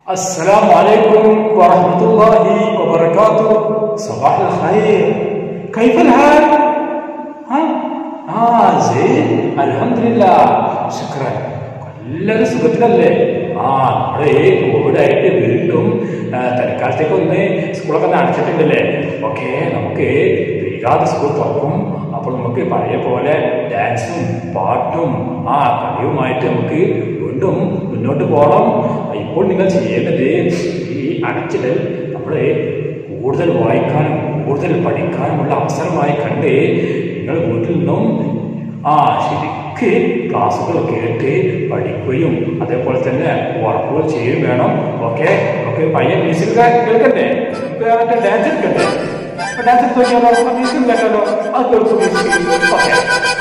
السلام عليكم ورحمة الله وبركاته صباح الخير كيف الحال؟ ها؟ آه زين الحمد لله شكرا എല്ലാവരും സുഖത്തിലല്ലേ ആ നമ്മളെ കോവിഡായിട്ട് വീണ്ടും ആ, തൽക്കാലത്തേക്ക് ഒന്ന് സ്കൂളൊക്കെ ഒന്ന് അടച്ചിട്ടുണ്ടല്ലേ ഓക്കെ നമുക്ക് വൈകാതെ സ്കൂൾ തുറക്കും അപ്പോൾ നമുക്ക് പഴയ പോലെ ഡാൻസും പാട്ടും ആ കളിയുമായിട്ട് നമുക്ക് വീണ്ടും മുന്നോട്ട് പോകണം ഇപ്പോൾ നിങ്ങൾ ചെയ്യേണ്ടത് ഈ അടച്ചിടൽ നമ്മളെ കൂടുതൽ വായിക്കാനും കൂടുതൽ പഠിക്കാനുമുള്ള അവസരമായി കണ്ട് നിങ്ങൾ വീട്ടിൽ നിന്നും ആ ശരിക്ക് ക്ലാസ്സുകൾ കേട്ട് പഠിക്കുകയും അതേപോലെ തന്നെ വർക്കുകൾ ചെയ്യുകയും വേണം ഓക്കെ ഓക്കെ പയ്യൻ മ്യൂസിക് കേൾക്കണ്ടേ മറ്റേ ഡാൻസ് എടുക്കണ്ടേ ഡാൻസ് എടുത്ത് നോക്കിയാലോ മ്യൂസിക് കേട്ടാലോ അത് കേൾക്കും മ്യൂസിക് ഓക്കെ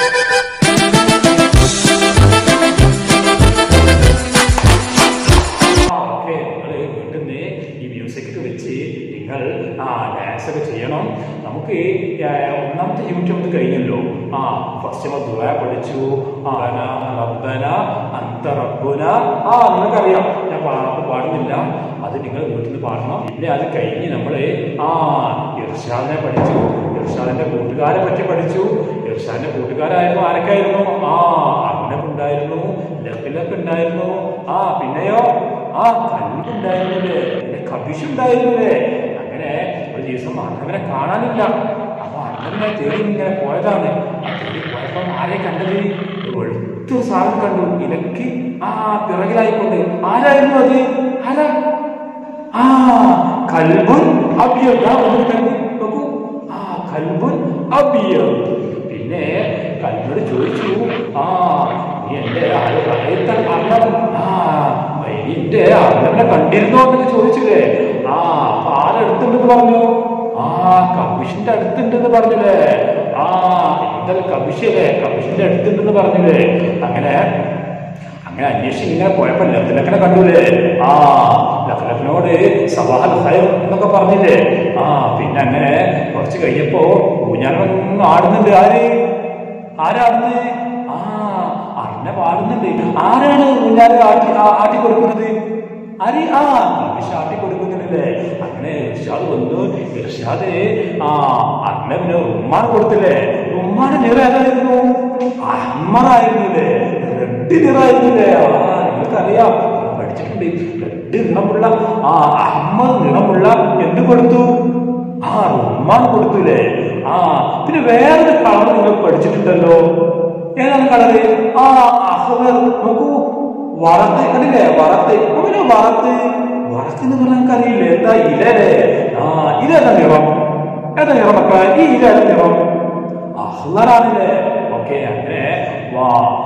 ആ, ഓക്കേ. നിങ്ങള് വീട്ടിൽ നിന്ന് ഈ മ്യൂസിക് ഒക്കെ വെച്ച് നിങ്ങൾ ആ ഡാൻസ് ഒക്കെ ചെയ്യണം നമുക്ക് ഈ, ആ, ഒന്നാമത്തെ യൂണിറ്റ് നമുക്ക് കഴിഞ്ഞല്ലോ ആ ഫസ്റ്റ് നമ്മൾ ദുആ പഠിച്ചു ആ, റബ്ബന, റബ്ബന അന്ത റബ്ബുന ആ നിങ്ങൾക്കറിയാം ഞാൻ പാ- പാടുന്നില്ല അത് നിങ്ങൾ വീട്ടിൽ നിന്ന് പാടണം പിന്നെ അത് കഴിഞ്ഞ് നമ്മൾ ആ ഇർഷാദിനെ പഠിച്ചു ഇർഷാദിന്റെ കൂട്ടുകാരെ പറ്റി പഠിച്ചു ഇർഷാദിന്റെ കൂട്ടുകാരായിരുന്നു ആരൊക്കെയായിരുന്നു ആ അർണബ് ഉണ്ടായിരുന്നു ലഖിലൊക്കെ ഉണ്ടായിരുന്നു ആ പിന്നെയോ ആ കല്ലുണ്ടായിരുന്നില്ലേ പിന്നെ കബിഷ് ഉണ്ടായിരുന്നില്ലേ അങ്ങനെ ഒരു ദിവസം അർണവനെ കാണാനില്ല അപ്പൊ അർണവിനെ തേടി ഇങ്ങനെ പോയതാണ് ആ തേടി പോയപ്പോ ആരെ കണ്ടത് ഒരു വെളുത്തൊരു സാധനം കണ്ടു ഇലക്ക് ആ പിറകിലായിക്കൊണ്ട് ആരായിരുന്നു അത് ആരാ ആ കൽബുൻ അബിയം ദാ ഒന്ന് കണ്ടു നോക്കൂ ആ കൽബുൻ അബിയം പിന്നെ കൽബോട് ചോദിച്ചു ആ നീ എന്റെ ആദ്യത്തെ അന്നം ആ എന്റെ അന്നമ്മനെ കണ്ടിരുന്നോ എന്നൊക്കെ ചോദിച്ചില്ലേ ആ അപ്പൊ ആരെടുത്തുണ്ടെന്ന് പറഞ്ഞു ആ കമ്മീഷന്റെ അടുത്തുണ്ടെന്ന് പറഞ്ഞില്ലേ ആ എന്തായാലും കമ്മീഷല്ലേ കമ്മീഷന്റെ അടുത്തുണ്ടെന്ന് പറഞ്ഞില്ലേ അങ്ങനെ അങ്ങനെ അന്വേഷിച്ച് ഇങ്ങനെ പോയപ്പോ ലഖ്ലഖനെ കണ്ടൂലേ ആ ലഖ്ലഖിനോട് സവാഹൽ ഖൈർ എന്നൊക്കെ പറഞ്ഞില്ലേ ആ പിന്നെ അങ്ങനെ കുറച്ച് കഴിഞ്ഞപ്പോ ഊഞ്ഞാലൊന്നും ആടുന്നുണ്ട് ആര് ആരാടുന്നത് ആ അന്ന പാടുന്നുണ്ട് ആരാണ് ഊഞ്ഞാല് ആട്ടി ആ- ആട്ടി കൊടുക്കുന്നത് ആര് ആ കമ്മീഷൻ ആട്ടി കൊടുക്കുന്നില്ലേ അങ്ങനെ ഇർഷാദ് വന്നു ഇർഷാദ് ആ അന്നവിന് ഉമ്മാൻ കൊടുത്തില്ലേ ഉമ്മാന്റെ നിറം ഏതായിരുന്നു അഹമ്മറായിരുന്നില്ലേ റെഡ് നിറായിരുന്നില്ലേ ആ നിങ്ങൾക്കറിയാം പഠിച്ചിട്ടുണ്ട് റെഡ് നിറമുള്ള ആ അഹമ്മദ് നിറമുള്ള എന്ത് കൊടുത്തു ആ റുമ്മാൻ കൊടുത്തൂലേ ആ പിന്നെ വേറൊരു കളർ നിങ്ങൾ പഠിച്ചിട്ടുണ്ടല്ലോ ഏതാണ് കളറ് ആ അഹ്മർ നോക്കൂ വറത്ത് കണ്ടില്ലേ വറത്ത് അങ്ങനെ വറത്ത് വറത്ത് എന്ന് പറഞ്ഞാൽ നിങ്ങൾക്ക് അറിയില്ലേ എന്താ ഇലല്ലേ ആ ഇതേതാ നിറം ഏതാ നിറം മക്കളെ ഈ ഇല ഏതാ നിറം അഹ്ലറാണില്ലേ ഓക്കെ അങ്ങനെ വാ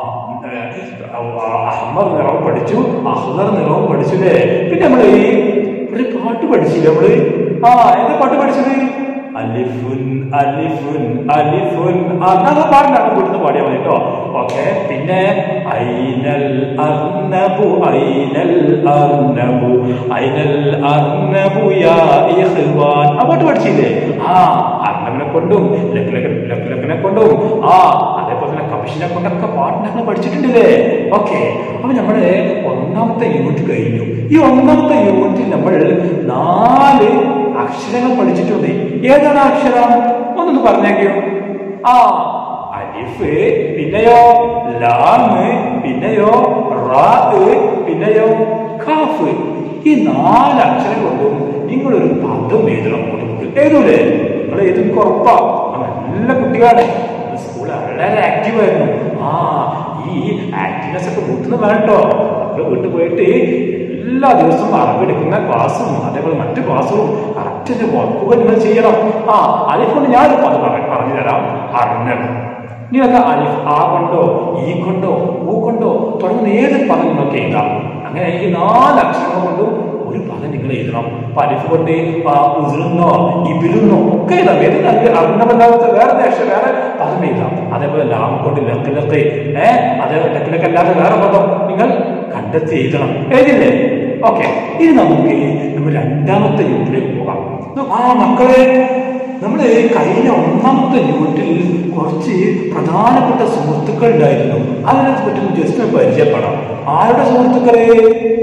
അഹമ്മദ് നിറവും പഠിച്ചു അഹ്ലർ നിറവും പഠിച്ചില്ലേ പിന്നെ നമ്മള് ഈ ഒരു പാട്ട് പഠിച്ചില്ലേ നമ്മള് ആ എന്താ പാട്ട് പഠിച്ചത് അലിഫുൻ അലിഫുൻ അലിഫുൻ അന്നൊക്കെ പാടണ്ടാണ് വീട്ടിൽ പാടിയാൽ മതി കേട്ടോ ഓക്കെ പിന്നെ ഐനൽ അർനബു ഐനൽ അർനബു ഐനൽ അർനബു യാ ഇഖ്വാൻ ആ പാട്ട് പഠിച്ചില്ലേ ആ അർണബിനെ കൊണ്ടും ലക്കിനെ കൊണ്ടും ആ അതേപോലെ തന്നെ കബിഷിനെ കൊണ്ടൊക്കെ പാട്ട് ഞങ്ങൾ പഠിച്ചിട്ടുണ്ടല്ലേ ഓക്കെ അപ്പൊ നമ്മുടെ ഒന്നാമത്തെ യൂണിറ്റ് കഴിഞ്ഞു ഈ ഒന്നാമത്തെ യൂണിറ്റിൽ നമ്മൾ നാല് അക്ഷരങ്ങൾ പഠിച്ചിട്ടുണ്ട് ഏതാണ് ആ അക്ഷരം ഒന്നൊന്ന് പറഞ്ഞേക്കോ ആ അലിഫ് പിന്നെയോ ലാമ് പിന്നെയോ റാ പിന്നെയോ ഖാഫ് ഈ നാല് അക്ഷരം കൊണ്ടും നിങ്ങളൊരു പദം എഴുതണം കൊടുക്കും എഴുതൂലേ നിങ്ങൾ എഴുതും ഉറപ്പാ നല്ല കുട്ടികളാണ് സ്കൂളിൽ വളരെ ആക്റ്റീവ് ആയിരുന്നു ആ ഈ ആക്റ്റീവ്നെസ് ഒക്കെ വീട്ടിൽ നിന്ന് വേണ്ടോ നമ്മൾ വീട്ടിൽ പോയിട്ട് എല്ലാ ദിവസവും അറബി എടുക്കുന്ന ക്ലാസ്സും അതേപോലെ മറ്റു ക്ലാസ്സും കറക്റ്റ് വർക്കുകൾ നിങ്ങൾ ചെയ്യണം ആ അതിൽക്കൊണ്ട് ഞാനൊരു പദം പറ- പറഞ്ഞു തരാം അറിഞ്ഞത് നിങ്ങൾക്ക് അലിഫ് ആ കൊണ്ടോ ഈ കൊണ്ടോ ഊ കൊണ്ടോ തുടങ്ങുന്ന ഏത് പദം നിങ്ങൾക്ക് എഴുതാം അങ്ങനെ ഈ നാല് അക്ഷരങ്ങൾ കൊണ്ടും ഒരു പദം നിങ്ങൾ എഴുതണം അപ്പൊ അലിഫ് കൊണ്ട് ആ ഉതിരുന്നോ ഇബിരുന്നോ ഒക്കെ എഴുതാം ഏത് അറിഞ്ഞമല്ലാത്ത വേറെ ദേശ വേറെ പദം എഴുതാം അതേപോലെ ലാം കൊണ്ട് ലക്ക് ലക്ക് ഏഹ് അതേപോലെ ലക്ക് ലക്ക് അല്ലാതെ വേറെ പദം നിങ്ങൾ കണ്ടെത്തി എഴുതണം എഴുതില്ലേ ഓക്കെ ഇനി നമുക്ക് നമ്മൾ രണ്ടാമത്തെ യൂണിറ്റിലേക്ക് പോകാം ആ മക്കളെ നമ്മൾ കഴിഞ്ഞ ഒന്നാമത്തെ യൂണിറ്റിൽ കുറച്ച് പ്രധാനപ്പെട്ട സുഹൃത്തുക്കൾ ഉണ്ടായിരുന്നു അതിനെ പറ്റി ജസ്റ്റ് ഒന്ന് പരിചയപ്പെടാം ആരുടെ സുഹൃത്തുക്കളെ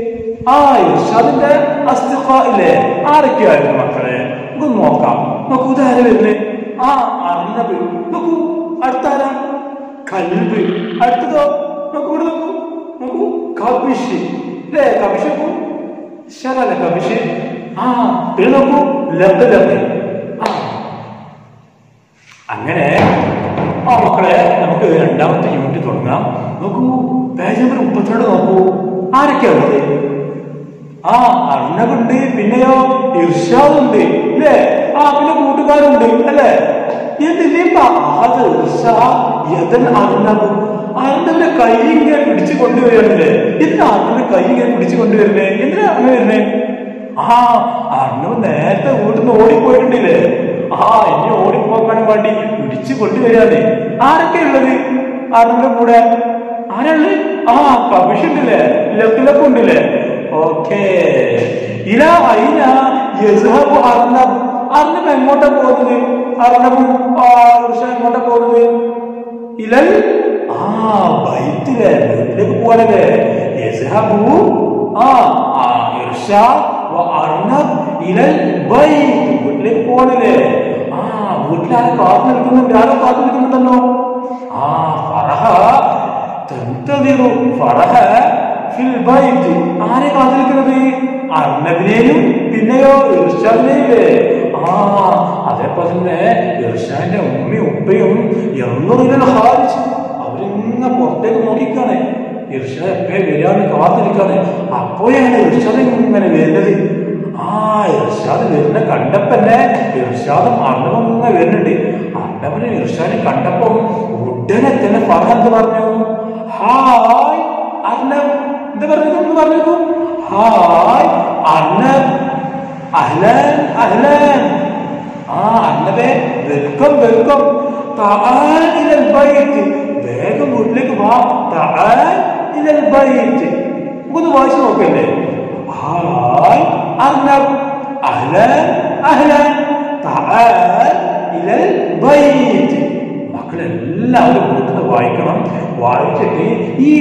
ആ ഇർഷാദിന്റെ അസ്തിഖ ഇല്ലേ ആരൊക്കെയായിരുന്നു മക്കളെ നമുക്ക് നോക്കാം നോക്കൂ ഇതാര വരുന്നേ ആ അർണബ് നോക്കൂ അടുത്താരാ കൽബ് അടുത്തതോ നോക്കൂ ഇവിടെ നോക്കൂ നോക്കൂ കബിഷ് അല്ലേ കബിഷ് നോക്കൂ ശരല്ലേ കബിഷ് ആ പിന്നെ നോക്കൂ ലബ് ലബ് ആ അങ്ങനെ ആ മക്കളെ നമുക്ക് രണ്ടാമത്തെ യൂണിറ്റ് തുടങ്ങാം നോക്കൂ പേജ് നമ്പർ മുപ്പത്തിരണ്ട് നോക്കൂ ആരൊക്കെയാ ഉള്ളത് ആ അർണബുണ്ട് പിന്നെയോ ഇർഷാദുണ്ട് അല്ലേ ആ പിന്നെ കൂട്ടുകാരുണ്ട് അല്ലേ എന്തിനിപ്പ അത് ഇർഷാ യദൻ അർണബ് അർണബിന്റെ കൈ ഇങ്ങനെ പിടിച്ചു കൊണ്ടുവരുന്നില്ലേ എന്തിനാ അർണബിന്റെ കൈ ഇങ്ങനെ പിടിച്ചു കൊണ്ടുവരുന്നേ എന്തിനാ അങ്ങനെ വരുന്നേ ആ അർണബ് നേരത്തെ വീട്ടിൽ നിന്ന് ഓടിപ്പോയിട്ടുണ്ടല്ലേ ആ ഇനി ഓടിപ്പോക്കാൻ വേണ്ടി പിടിച്ചു കൊണ്ടുവരാതെ ആരൊക്കെ ഉള്ളത് അർണബിന്റെ കൂടെ ആരാള് ആ കവിഷുണ്ടല്ലേ ലക്കിലൊക്കെ ഉണ്ടല്ലേ ഓക്കേ ഇല അയിന യസ്ഹബു അർണബ് അർണബ് എങ്ങോട്ടാ പോകുന്നത് അർണബും ആ വൃക്ഷം എങ്ങോട്ടാ പോകുന്നത് ഇലൽ ആ ബൈത്തിലെ ബൈത്തിലേക്ക് പോകാനല്ലേ യസ്ഹബു ആ ആ ഇർഷ വ അർണബ് ഇലൽ ബൈത്ത് വീട്ടിലേക്ക് പോകണല്ലേ ആ വീട്ടിലാരെ കാത്തു നിൽക്കുന്നുണ്ട് ആരോ കാത്തു നിൽക്കുന്നുണ്ടല്ലോ ആ ഫറഹ തന്തതിറു ഫറഹ ഫിൽ ബൈത്ത് ആരെ കാത്തിരിക്കുന്നത് അർണബിനെയും പിന്നെയോ ഇർഷാദിനെയില്ലേ ആ അതേപോലെ തന്നെ ഇർഷാന്റെ ഉമ്മയും ഉപ്പയും എന്നുറിൽ ഹാരിച്ചു അവരിങ്ങനെ പുറത്തേക്ക് നോക്കിക്കാണ് ഇർഷാദ് എപ്പേ വരികയാണ് കാത്തിരിക്കാണ് അപ്പോഴാണ് ഇർഷാദ് ഇങ്ങനെ വരുന്നത് ആ ഇർഷാദ് വരുന്ന കണ്ടപ്പന്നെ ഇർഷാദും അർണവും ഇങ്ങനെ വരുന്നുണ്ട് അർണവന് ഇർഷാദിനെ കണ്ടപ്പോ ഉടനെ തന്നെ ഫർഹ എന്ത് പറഞ്ഞു ഹായ് അർണവ് എന്താ പറഞ്ഞത് ഒന്ന് പറഞ്ഞു ഹായ് അർണവ് അഹ്ലാൻ അഹ്ലാൻ ആ അർണവേ വെൽക്കം വെൽക്കം തആൽ ഇലൽ ബൈത്ത് വേഗം വീട്ടിലേക്ക് വാ തആൽ ഇലൽ ബൈത്ത് ഒന്ന് വായിച്ചു നോക്കല്ലേ ഹായ് അർണവ് അഹ്ലാൻ അഹ്ലാൻ തആൽ ഇലൽ ബൈത്ത് മക്കളെല്ലാവരും വീട്ടിൽ നിന്ന് വായിക്കണം വായിച്ചിട്ട് ഈ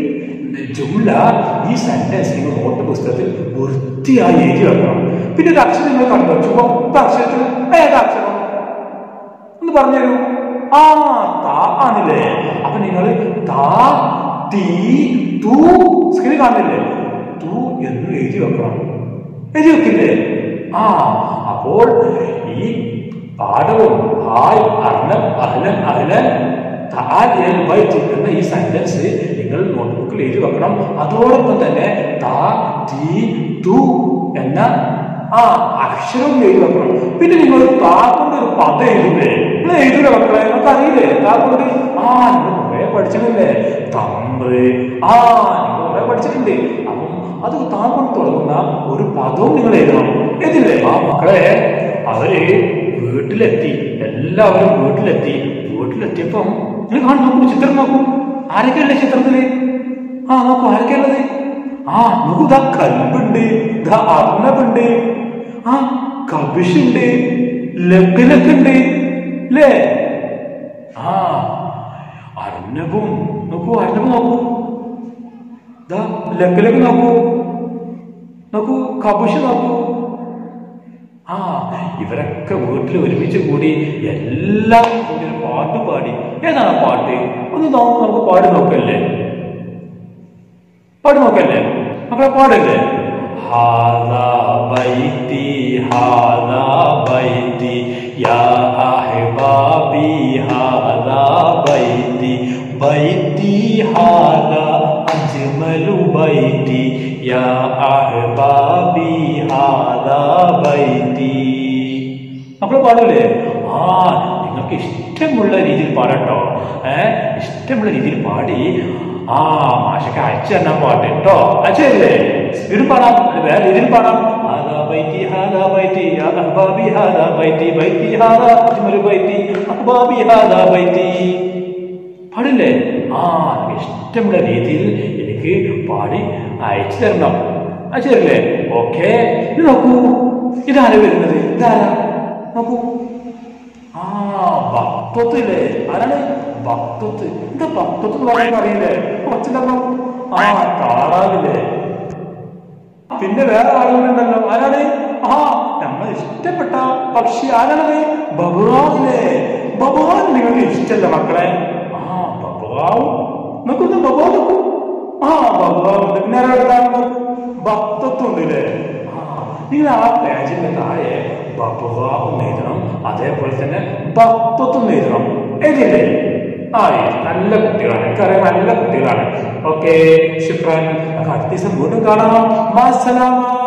ജുംല ഈ സെന്റൻസ് നിങ്ങൾ നോട്ട് പുസ്തകത്തിൽ വൃത്തിയായി എഴുതി വെക്കണം പിന്നെ ഒരു അക്ഷരം നിങ്ങൾ കണ്ടു ചുവപ്പ് അക്ഷരത്തിൽ ഏതാ അക്ഷരം ഒന്ന് പറഞ്ഞുതരൂ ആ താ ആണില്ലേ അപ്പൊ നിങ്ങൾ താ തീ തൂ സ്ക്രീൻ കാണില്ലേ തൂ എന്ന് എഴുതി വെക്കണം എഴുതി വെക്കില്ലേ ആ അപ്പോൾ ഈ പാഠവും ഹായ് അർണം അഹ്ലൻ അഹ്ലൻ തആൽ ഇലൽ ബൈത്ത് എന്ന ഈ സെന്റൻസ് നിങ്ങൾ നോട്ട്ബുക്കിൽ എഴുതി വെക്കണം അതോടൊപ്പം തന്നെ താ തീ തു എന്ന ആ അക്ഷരവും എഴുതി വെക്കണം പിന്നെ നിങ്ങൾ താ കൊണ്ട് ഒരു പദം എഴുതില്ലേ നിങ്ങൾ എഴുതില്ല മക്കളെ നിങ്ങൾക്ക് അറിയില്ലേ താ കൊണ്ട് ആ നിങ്ങൾ കുറെ പഠിച്ചിട്ടില്ലേ തമ്പ് ആ നിങ്ങൾ കുറെ പഠിച്ചിട്ടുണ്ട് അപ്പം അത് താ കൊണ്ട് തുടങ്ങുന്ന ഒരു പദവും നിങ്ങൾ എഴുതണം എഴുതില്ലേ ആ മക്കളെ അവര് വീട്ടിലെത്തി എല്ലാവരും വീട്ടിലെത്തി വീട്ടിലെത്തിയപ്പം നിങ്ങൾ കാണും നോക്കൂ ചിത്രം നോക്കൂ ആരൊക്കെയല്ലേ ചിത്രത്തില് ആ നോക്കൂ ആരൊക്കെയുള്ളത് ആ നോക്കൂ ഇതാ കൽബുണ്ട് ഇതാ അർണബുണ്ട് ആ കബിഷുണ്ട് ലക്കിലൊക്കെ ഉണ്ട് അല്ലേ ആ അർണബും നോക്കൂ അർണബ് നോക്കൂ ഇതാ ലക്കിലൊക്കെ നോക്കൂ നോക്കൂ കബിഷ് നോക്കൂ ആ ഇവരൊക്കെ വീട്ടിൽ ഒരുമിച്ച് കൂടി എല്ലാം കൂടി ഒരു പാട്ട് പാടി ഏതാണ് ആ പാട്ട് ഒന്ന് നോ- നമുക്ക് പാടി നോക്കല്ലേ പാടി നോക്കല്ലേ മക്കളെ പാടല്ലേ ഹാദാ ബൈത്തി ഹാദാ ബൈത്തി യാ അഹ്ബാബി ഹാദാ ബൈത്തി ബൈത്തി ഹാദാ അജ്മലു ബൈത്തി യാ അഹ്ബാബി ഹാദാ ബൈത്തി നമ്മൾ പാടില്ലേ ആ നിങ്ങൾക്ക് ഇഷ്ടമുള്ള രീതിയിൽ പാടട്ടോ ഏ ഇഷ്ടമുള്ള രീതിയിൽ പാടി ആ മാഷക്ക് അയച്ചു തന്നെ പാട്ട് കേട്ടോ അയച്ചല്ലേ സ്പീഡ് പാടാം അല്ല വേറെ രീതിയിൽ പാടാം ഹാദാ ബൈത്തി ഹാദാ ബൈത്തി യാ അഹ്ബാബി ഹാദാ ബൈത്തി ബൈത്തി ഹാദാ അജ്മലു ബൈത്തി അഹ്ബാബി ഹാദാ ബൈത്തി പാടില്ലേ ആ എനിക്ക് ഇഷ്ടമുള്ള രീതിയിൽ എനിക്ക് പാടി അയച്ചു തരണം അയച്ചു തരില്ലേ ഓക്കെ ഇത് നോക്കൂ ഇതാരാ വരുന്നത് ഇതാരാ നോക്കൂ ആ ഭക്തത്തില്ലേ ആരാണ് ഭക്തത്ത് എന്താ ഭക്തത്ത് എന്ന് പറയാൻ അറിയില്ലേ കുറച്ചില്ലല്ലോ ആ താറാവില്ലേ പിന്നെ വേറെ ആളുകളുണ്ടല്ലോ ആരാണ് ആ നമ്മൾ ഇഷ്ടപ്പെട്ട പക്ഷി ആരാണത് ബബുറാവില്ലേ ബബുറാൻ നിങ്ങൾക്ക് ഇഷ്ടമല്ല മക്കളെ ആ ബബുറാവും നോക്കുന്നു ബബുറാവ് നോക്കൂ ആ ബബുറാവുണ്ട് പിന്നെ ആരാണ് നോക്കൂ ഭക്തത്വം ഉണ്ട് ആ നിങ്ങൾ ആ പേജിന്റെ താഴെ ബബുറാവ് എഴുതണം അതേപോലെ തന്നെ ഭക്തത്വം എഴുതണം എഴുതില്ലേ ആ നല്ല കുട്ടികളാണ് എനിക്കറിയാം നല്ല കുട്ടികളാണ് ഓക്കെ ശുക്രാൻ അടുത്ത ദിവസം വീണ്ടും കാണാം മാസലാമ